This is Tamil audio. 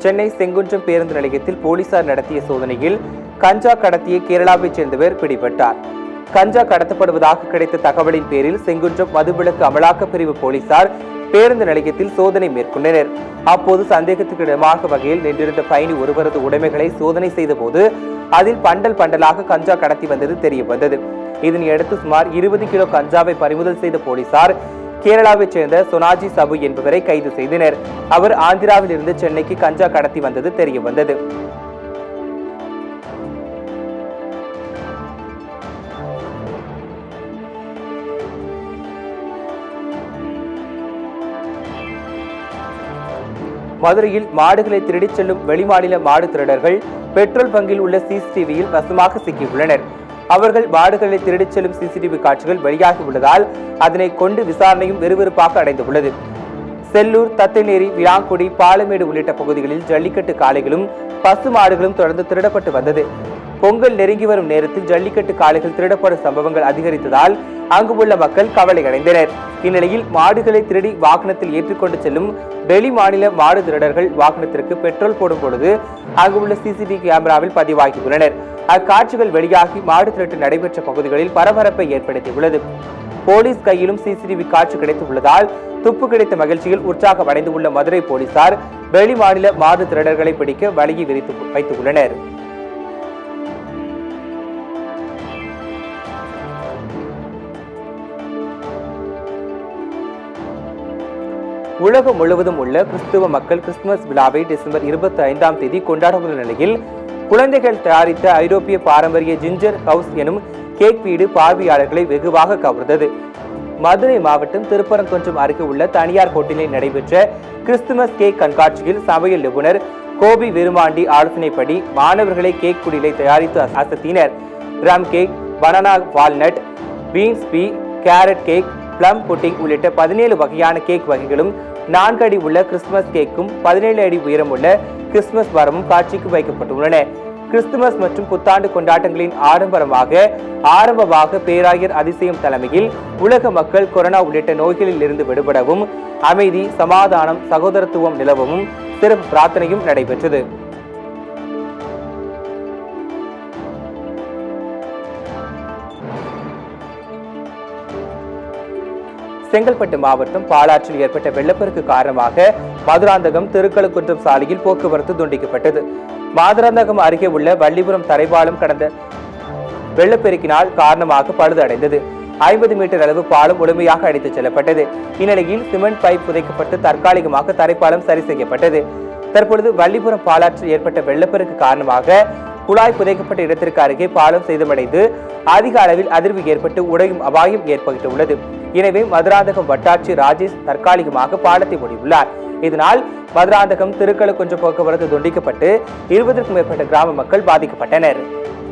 சென்னை செங்குன்றம் பேருந்து நிலையத்தில் போலீசார் நடத்திய சோதனையில் கஞ்சா கடத்திய கேரளாவைச் சேர்ந்தவர் பிடிபட்டார் கஞ்சா கடத்தப்படுவதாக கிடைத்த தகவலின் பேரில் செங்குன்றம் மதுவிலக்கு அமலாக்கப் பிரிவு போலீசார் பேருந்து நிலையத்தில் சோதனை மேற்கொண்டனர் அப்போது சந்தேகத்துக்கு இடமாக வகையில் நின்றிருந்த பயணி ஒருவரது உடைமைகளை சோதனை செய்தபோது அதில் பண்டல் பண்டலாக கஞ்சா கடத்தி வந்தது தெரிய வந்தது இதனையடுத்து சுமார் இருபது கிலோ கஞ்சாவை பறிமுதல் செய்த போலீசார் கேரளாவைச் சேர்ந்த சொனாஜி சபு என்பவரை கைது செய்தனர் அவர் ஆந்திராவில் இருந்து சென்னைக்கு கஞ்சா கடத்தி வந்தது தெரிய வந்தது மதுரையில் மாடுகளை திருடிச் செல்லும் வெளிமாநில மாடு திருடர்கள் பெட்ரோல் பங்கில் உள்ள சிசிடிவியில் வசமாக சிக்கியுள்ளனர் அவர்கள் மாடுகளை திருடிச் செல்லும் சிசிடிவி காட்சிகள் வெளியாகி உள்ளதால் அதனை கொண்டு விசாரணையும் விறுவிறுப்பாக அடைந்துள்ளது செல்லூர் தத்தைநேரி விளாங்குடி பாலமேடு உள்ளிட்ட பகுதிகளில் ஜல்லிக்கட்டு காளைகளும் பசு மாடுகளும் தொடர்ந்து திருடப்பட்டு வந்தது பொங்கல் நெருங்கி வரும் நேரத்தில் ஜல்லிக்கட்டு காளைகள் திருடப்படும் சம்பவங்கள் அதிகரித்ததால் அங்கு உள்ள மக்கள் கவலை அடைந்தனர் இந்நிலையில் மாடுகளை திருடி வாகனத்தில் ஏற்றிக்கொண்டு செல்லும் வெளி மாநில மாடு திருடர்கள் வாகனத்திற்கு பெட்ரோல் போடும் பொழுது அங்கு உள்ள சிசிடிவி கேமராவில் பதிவாகியுள்ளனர் அக்காட்சிகள் வெளியாகி மாடு திருட்டு நடைபெற்ற பகுதிகளில் பரபரப்பை ஏற்படுத்தியுள்ளது போலீஸ் கையிலும் சிசிடிவி காட்சி கிடைத்துள்ளதால் துப்பு கிடைத்த மகிழ்ச்சியில் உற்சாகம் அடைந்துள்ள மதுரை போலீசார் வெளி மாநில மாடு திருடர்களை பிடிக்க வழியை விரித்து வைத்துள்ளனர் உலகம் முழுவதும் உள்ள கிறிஸ்துவ மக்கள் கிறிஸ்துமஸ் விழாவை டிசம்பர் இருபத்தி ஐந்தாம் தேதி கொண்டாட உள்ள நிலையில் குழந்தைகள் தயாரித்த ஐரோப்பிய பாரம்பரிய ஜிஞ்சர் ஹவுஸ் எனும் கேக் வீடு பார்வையாளர்களை வெகுவாக கவர்ந்தது மதுரை மாவட்டம் திருப்பரங்குன்றம் அருகே உள்ள தனியார் ஹோட்டலில் நடைபெற்ற கிறிஸ்துமஸ் கேக் கண்காட்சியில் சமையல் நிபுணர் கோபி விருமாண்டி ஆலோசனைப்படி மாணவர்களை கேக் குடிலை தயாரித்து அசத்தினர் rum cake banana walnut beans பீ கேரட் கேக் பிளம் புட்டிங் உள்ளிட்ட பதினேழு வகையான கேக் வகைகளும் நான்கு அடி உள்ள கிறிஸ்துமஸ் கேக்கும் பதினேழு அடி உயரமுள்ள கிறிஸ்துமஸ் மரமும் காட்சிக்கு வைக்கப்பட்டுள்ளன கிறிஸ்துமஸ் மற்றும் புத்தாண்டு கொண்டாட்டங்களின் ஆடம்பரமாக ஆரம்பமாக பேராயர் அதிசயம் தலைமையில் உலக மக்கள் கொரோனா உள்ளிட்ட நோய்களில் இருந்து விடுபடவும் அமைதி சமாதானம் சகோதரத்துவம் நிலவவும் சிறப்பு பிரார்த்தனையும் நடைபெற்றது செங்கல்பட்டு மாவட்டம் பாலாற்றில் ஏற்பட்ட வெள்ளப்பெருக்கு காரணமாக மதுராந்தகம் திருக்கழுக்குன்றம் சாலையில் போக்குவரத்து துண்டிக்கப்பட்டது மதுராந்தகம் அருகே உள்ள வள்ளிபுரம் தரைப்பாலம் கடந்த வெள்ளப்பெருக்கினால் காரணமாக பழுதடைந்தது ஐம்பது மீட்டர் அளவு பாலம் முழுமையாக அடித்துச் செல்லப்பட்டது இந்நிலையில் சிமெண்ட் பைப் புதைக்கப்பட்டு தற்காலிகமாக தரைப்பாலம் சரி செய்யப்பட்டது தற்பொழுது வள்ளிபுரம் பாலாற்றில் ஏற்பட்ட வெள்ளப்பெருக்கு காரணமாக குழாய் புதைக்கப்பட்ட இடத்திற்கு அருகே பாலம் சேதமடைந்து அதிக அளவில் அதிர்வு ஏற்பட்டு உடையும் அபாயம் ஏற்பட்டுள்ளது எனவே மதுராந்தகம் வட்டாட்சி ராஜேஷ் தற்காலிகமாக பாலத்தை மூடியுள்ளார் இதனால் மதுராந்தகம் திருக்கழுக்குன்றம் போக்குவரத்து துண்டிக்கப்பட்டு இருபதற்கும் மேற்பட்ட கிராம மக்கள் பாதிக்கப்பட்டனர்